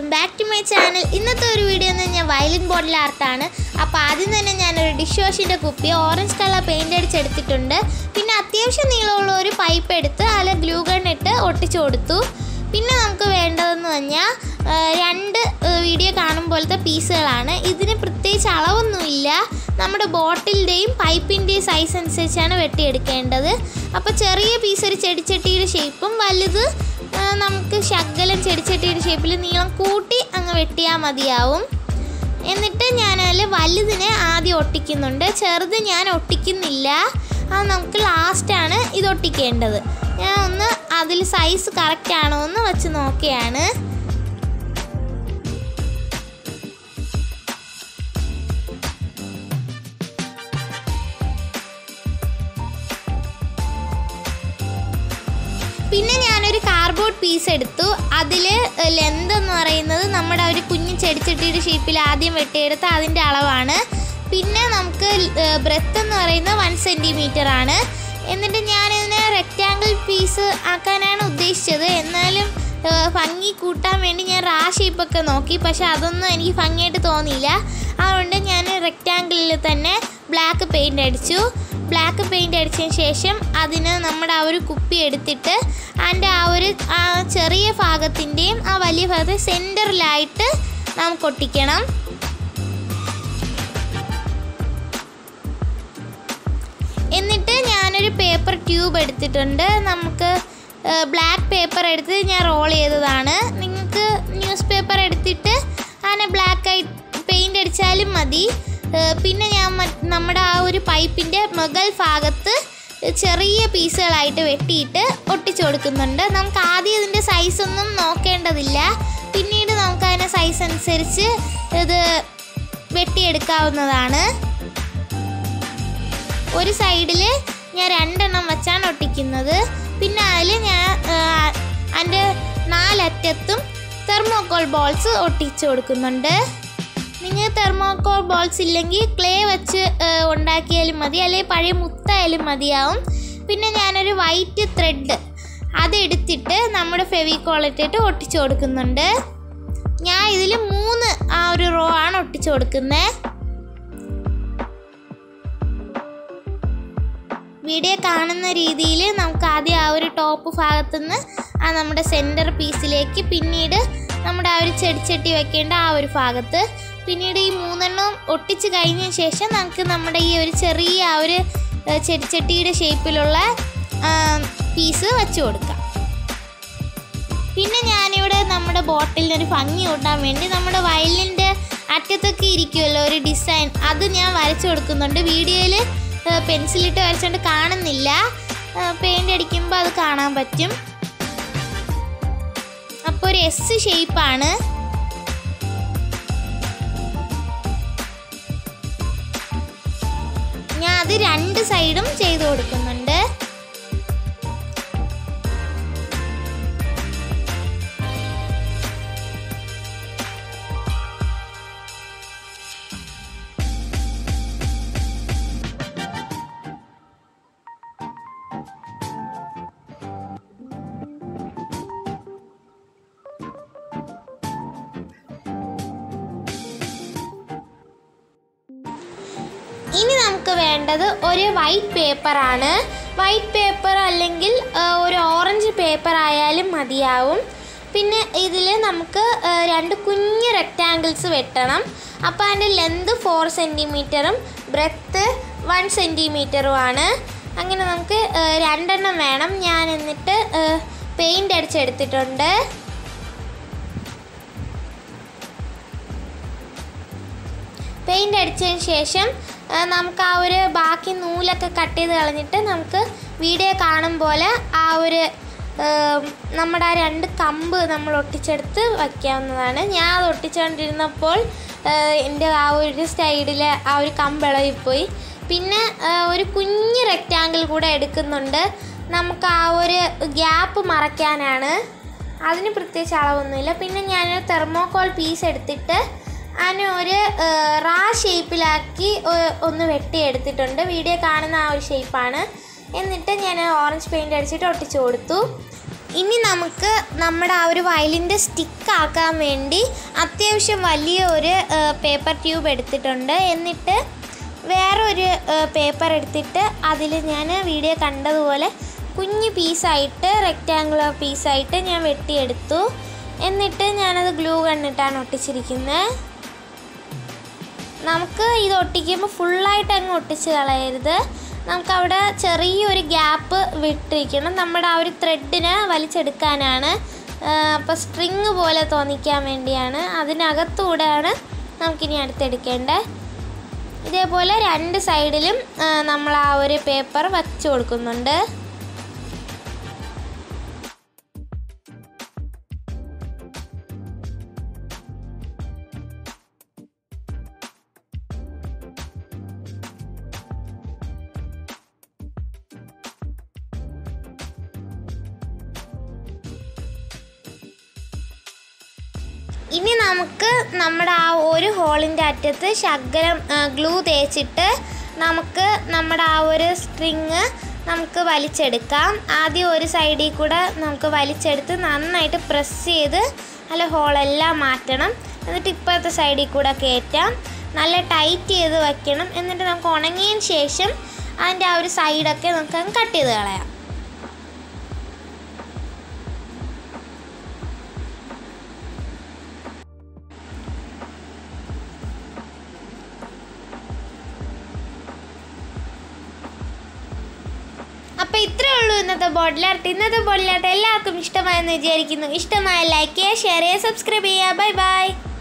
welcome back to my channel ഇന്നത്തെ ഒരു video എന്ന് പറഞ്ഞാൽ വയലിൻ ബോട്ടിൽ ആർട്ടാണ് അപ്പോൾ ആദ്യം തന്നെ ഞാനൊരു ഡിഷ് വാഷിൻ്റെ കുപ്പി ഓറഞ്ച് കളർ പെയിൻ്റ് അടിച്ചെടുത്തിട്ടുണ്ട് പിന്നെ അത്യാവശ്യം നീളമുള്ള ഒരു പൈപ്പ് എടുത്ത് അതിൽ ഗ്ലൂ ഗൺ ഇട്ട് ഒട്ടിച്ചു കൊടുത്തു പിന്നെ നമുക്ക് വേണ്ടതെന്ന് പറഞ്ഞാൽ ആ, രണ്ട് ആ, വീഡിയോ കാണും പോലത്തെ പീസുകളാണ് ഇതിന് പ്രത്യേകിച്ച് അളവൊന്നുമില്ല നമ്മുടെ ബോട്ടിലിൻ്റെയും പൈപ്പിൻ്റെയും സൈസ് അനുസരിച്ചാണ് വെട്ടിയെടുക്കേണ്ടത് അപ്പോൾ ചെറിയ പീസ് ഒരു ചെടിച്ചട്ടിയുടെ ഷേപ്പും വലുത് ആ, നമുക്ക് ശകലം ചെടിച്ചട്ടിയുടെ ഷേപ്പിൽ നീളം കൂട്ടി അങ്ങ് വെട്ടിയാൽ മതിയാവും എന്നിട്ട് ഞാൻ അതിൽ വലുതിനെ ആദ്യം ഒട്ടിക്കുന്നുണ്ട് ചെറുത് ഞാൻ ഒട്ടിക്കുന്നില്ല അത് നമുക്ക് ലാസ്റ്റാണ് ഇത് ഒട്ടിക്കേണ്ടത് ഞാൻ ഒന്ന് അതിൽ സൈസ് കറക്റ്റ് ആണോ എന്ന് വെച്ച് നോക്കിയാണ് പിന്നെ ഞാനൊരു കാർഡ്ബോർഡ് പീസ് എടുത്തു അതിൽ ലെന്ത് എന്ന് പറയുന്നത് നമ്മുടെ ഒരു കുഞ്ഞു ചെടിച്ചട്ടിയുടെ ഷേപ്പിൽ ആദ്യം വെട്ടിയെടുത്ത അതിൻ്റെ അളവാണ് പിന്നെ നമുക്ക് ബ്രെത്ത് എന്ന് പറയുന്നത് വൺ സെൻറ്റിമീറ്റർ ആണ് എന്നിട്ട് ഞാനിതിനെ റെക്റ്റാങ്കിൾ പീസ് ആക്കാനാണ് ഉദ്ദേശിച്ചത് എന്നാലും ഏഹ്, ഭംഗി കൂട്ടാൻ വേണ്ടി ഞാൻ റാ ഷേപ്പൊക്കെ നോക്കി പക്ഷെ അതൊന്നും എനിക്ക് ഭംഗിയായിട്ട് തോന്നിയില്ല അതുകൊണ്ട് ഞാൻ റെക്റ്റാങ്കിളിൽ തന്നെ ബ്ലാക്ക് പെയിൻ്റ് അടിച്ചു ബ്ലാക്ക് പെയിൻ്റ് അടിച്ചതിന് ശേഷം അതിന് നമ്മുടെ ആ ഒരു കുപ്പി എടുത്തിട്ട് അതിൻ്റെ ആ ഒരു ആ ചെറിയ ഭാഗത്തിൻ്റെയും ആ വലിയ ഭാഗത്തെ സെൻറ്ററിലായിട്ട് നമുക്ക് ഒട്ടിക്കണം എന്നിട്ട് ഞാനൊരു പേപ്പർ ട്യൂബ് എടുത്തിട്ടുണ്ട് നമുക്ക് ബ്ലാക്ക് പേപ്പർ എടുത്ത് ഞാൻ റോൾ ചെയ്തതാണ് നിങ്ങൾക്ക് ന്യൂസ് പേപ്പർ എടുത്തിട്ട് അതിനെ ബ്ലാക്ക് ആയി പെയിൻ്റ് അടിച്ചാലും മതി ഏഹ് പിന്നെ ഞാൻ മറ്റ് നമ്മുടെ ആ ഒരു പൈപ്പിൻ്റെ മുകൾ ഭാഗത്ത് ചെറിയ പീസുകളായിട്ട് വെട്ടിയിട്ട് ഒട്ടിച്ചു കൊടുക്കുന്നുണ്ട് നമുക്ക് ആദ്യം ഇതിൻ്റെ സൈസൊന്നും നോക്കേണ്ടതില്ല പിന്നീട് നമുക്ക് അതിനെ സൈസ് അനുസരിച്ച് ഇത് വെട്ടിയെടുക്കാവുന്നതാണ് ഒരു സൈഡിൽ ഞാൻ രണ്ടെണ്ണം വെച്ചാണ് ഒട്ടിക്കുന്നത് പിന്നെ അതിൽ ഞാൻ അതിൻ്റെ നാലറ്റത്തും തെർമോക്കോൾ ബോൾസ് ഒട്ടിച്ചു കൊടുക്കുന്നുണ്ട് നിങ്ങൾ തെർമോക്കോൾ ബോൾസ് ഇല്ലെങ്കിൽ ക്ലേ വെച്ച് ആ, ഉണ്ടാക്കിയാലും മതി അല്ലെങ്കിൽ പഴയ മുത്തായാലും മതിയാവും പിന്നെ ഞാനൊരു വൈറ്റ് ത്രെഡ് അതെടുത്തിട്ട് നമ്മുടെ ഫെവിക്കോൾ ഇട്ടിട്ട് ഒട്ടിച്ചു കൊടുക്കുന്നുണ്ട് ഞാൻ ഇതിൽ മൂന്ന് ആ ഒരു റോ ആണ് ഒട്ടിച്ചു കൊടുക്കുന്നത് വീഡിയോ കാണുന്ന രീതിയിൽ നമുക്ക് ആദ്യം ആ ഒരു ടോപ്പ് ഭാഗത്തുനിന്ന് ആ നമ്മുടെ സെൻറ്റർ പീസിലേക്ക് പിന്നീട് നമ്മുടെ ആ ഒരു ചെടിച്ചട്ടി വെക്കേണ്ട ആ ഒരു ഭാഗത്ത് പിന്നീട് ഈ മൂന്നെണ്ണവും ഒട്ടിച്ച് കഴിഞ്ഞ ശേഷം നമുക്ക് നമ്മുടെ ഈ ഒരു ചെറിയ ആ ഒരു ഏഹ്, ചെടിച്ചട്ടിയുടെ ഷേപ്പിലുള്ള പീസ് വെച്ച് കൊടുക്കാം പിന്നെ ഞാനിവിടെ നമ്മുടെ ബോട്ടിലിന് ഒരു ഭംഗി കൂട്ടാൻ വേണ്ടി നമ്മുടെ വയലിൻ്റെ അറ്റത്തൊക്കെ ഇരിക്കുമല്ലോ ഒരു ഡിസൈൻ അത് ഞാൻ വരച്ചു കൊടുക്കുന്നുണ്ട് വീഡിയോയിൽ പെൻസിലിട്ട് വരച്ചുകൊണ്ട് കാണുന്നില്ല പെയിൻ്റ് അടിക്കുമ്പോൾ അത് കാണാൻ പറ്റും അപ്പോൾ ഒരു എസ് ഷേപ്പാണ് ഞാൻ അത് രണ്ട് സൈഡും ചെയ്ത് കൊടുക്കുന്നുണ്ട് ഇനി നമുക്ക് വേണ്ടത് ഒരു വൈറ്റ് പേപ്പറാണ് വൈറ്റ് പേപ്പർ അല്ലെങ്കിൽ ആ, ഒരു ഓറഞ്ച് പേപ്പർ ആയാലും മതിയാവും പിന്നെ ഇതിൽ നമുക്ക് ആ, രണ്ട് കുഞ്ഞ് റെക്റ്റാങ്കിൾസ് വെട്ടണം അപ്പോൾ അതിൻ്റെ ലെന്ത് ഫോർ സെൻറ്റിമീറ്ററും ബ്രെത്ത് വൺ സെൻറ്റിമീറ്ററുമാണ് അങ്ങനെ നമുക്ക് ആ, രണ്ടെണ്ണം വേണം ഞാൻ എന്നിട്ട് പെയിൻ്റ് അടിച്ചെടുത്തിട്ടുണ്ട് പെയിൻ്റ് അടിച്ചതിന് ശേഷം ആ, നമുക്ക് ആ ഒരു ബാക്കി നൂലൊക്കെ കട്ട് ചെയ്ത് കളഞ്ഞിട്ട് നമുക്ക് വീഡിയോ കാണും പോലെ ആ ഒരു ഏം, നമ്മുടെ ആ രണ്ട് കമ്പ് നമ്മൾ ഒട്ടിച്ചെടുത്ത് വയ്ക്കാവുന്നതാണ് ഞാൻ അത് ഒട്ടിച്ചുകൊണ്ടിരുന്നപ്പോൾ ആ, എൻ്റെ ആ ഒരു സൈഡിൽ ആ ഒരു കമ്പ് ഇളകിപ്പോയി പിന്നെ ആ, ഒരു കുഞ്ഞ് റെക്റ്റാങ്കിൾ കൂടെ എടുക്കുന്നുണ്ട് നമുക്ക് ആ ഒരു ഗ്യാപ്പ് മറയ്ക്കാനാണ് അതിന് പ്രത്യേകിച്ച് അളവൊന്നുമില്ല പിന്നെ ഞാനൊരു തെർമോക്കോൾ പീസ് എടുത്തിട്ട് അതിനെ ഒരു ഏഹ്, റാ ഷേപ്പിലാക്കി ഒ- ഒന്ന് വെട്ടിയെടുത്തിട്ടുണ്ട് വീഡിയോ കാണുന്ന ആ ഒരു ഷേപ്പാണ് എന്നിട്ട് ഞാൻ ഓറഞ്ച് പെയിൻ്റ് അടിച്ചിട്ട് ഒട്ടിച്ചു കൊടുത്തു ഇനി നമുക്ക് നമ്മുടെ ആ ഒരു വയലിൻ്റെ സ്റ്റിക്ക് ആക്കാൻ വേണ്ടി അത്യാവശ്യം വലിയ ഒരു പേപ്പർ ട്യൂബ് എടുത്തിട്ടുണ്ട് എന്നിട്ട് വേറൊരു പേപ്പർ എടുത്തിട്ട് അതിൽ ഞാൻ വീഡിയോ കണ്ടതുപോലെ കുഞ്ഞു പീസായിട്ട് റെക്റ്റാങ്കുലർ പീസായിട്ട് ഞാൻ വെട്ടിയെടുത്തു എന്നിട്ട് ഞാനത് ഗ്ലൂ കണ്ണിട്ടാണ് ഒട്ടിച്ചിരിക്കുന്നത് നമുക്ക് ഇത് ഒട്ടിക്കുമ്പോൾ ഫുള്ളായിട്ട് അങ്ങ് ഒട്ടിച്ച് കളയരുത് നമുക്കവിടെ ചെറിയൊരു ഗ്യാപ്പ് വിട്ടിരിക്കണം നമ്മുടെ ആ ഒരു ത്രെഡിനെ വലിച്ചെടുക്കാനാണ് അപ്പോൾ സ്ട്രിങ് പോലെ തോന്നിക്കാൻ വേണ്ടിയാണ് അതിനകത്തൂടെയാണ് നമുക്കിനി അടുത്തെടുക്കേണ്ടത് ഇതേപോലെ രണ്ട് സൈഡിലും ആ, നമ്മൾ ആ ഒരു പേപ്പർ വച്ച് കൊടുക്കുന്നുണ്ട് ഇനി നമുക്ക് നമ്മുടെ ആ ഒരു ഹോളിൻ്റെ അറ്റത്ത് ശകലം ഗ്ലൂ തേച്ചിട്ട് നമുക്ക് നമ്മുടെ ആ ഒരു സ്ട്രിങ് നമുക്ക് വലിച്ചെടുക്കാം ആദ്യം ഒരു സൈഡിൽ കൂടെ നമുക്ക് വലിച്ചെടുത്ത് നന്നായിട്ട് പ്രസ് ചെയ്ത് നല്ല ഹോളെല്ലാം മാറ്റണം എന്നിട്ട് ഇപ്പോഴത്തെ സൈഡിൽ കൂടെ കയറ്റാം നല്ല ടൈറ്റ് ചെയ്ത് വയ്ക്കണം എന്നിട്ട് നമുക്ക് ഉണങ്ങിയതിന് ശേഷം അതിൻ്റെ ആ ഒരു സൈഡൊക്കെ നമുക്ക് കട്ട് ചെയ്ത് കളയാം അപ്പോൾ ഇത്രയേ ഉള്ളൂ ഇന്നത്തെ ബോട്ടിൽ ആർട്ട് ഇന്നത്തെ ബോട്ടിൽ ആർട്ട് എല്ലാവർക്കും ഇഷ്ടമായെന്ന് വിചാരിക്കുന്നു ഇഷ്ടമായ ലൈക്ക് ചെയ്യുക ഷെയർ ചെയ്യുക സബ്സ്ക്രൈബ് ചെയ്യുക ബൈ ബൈ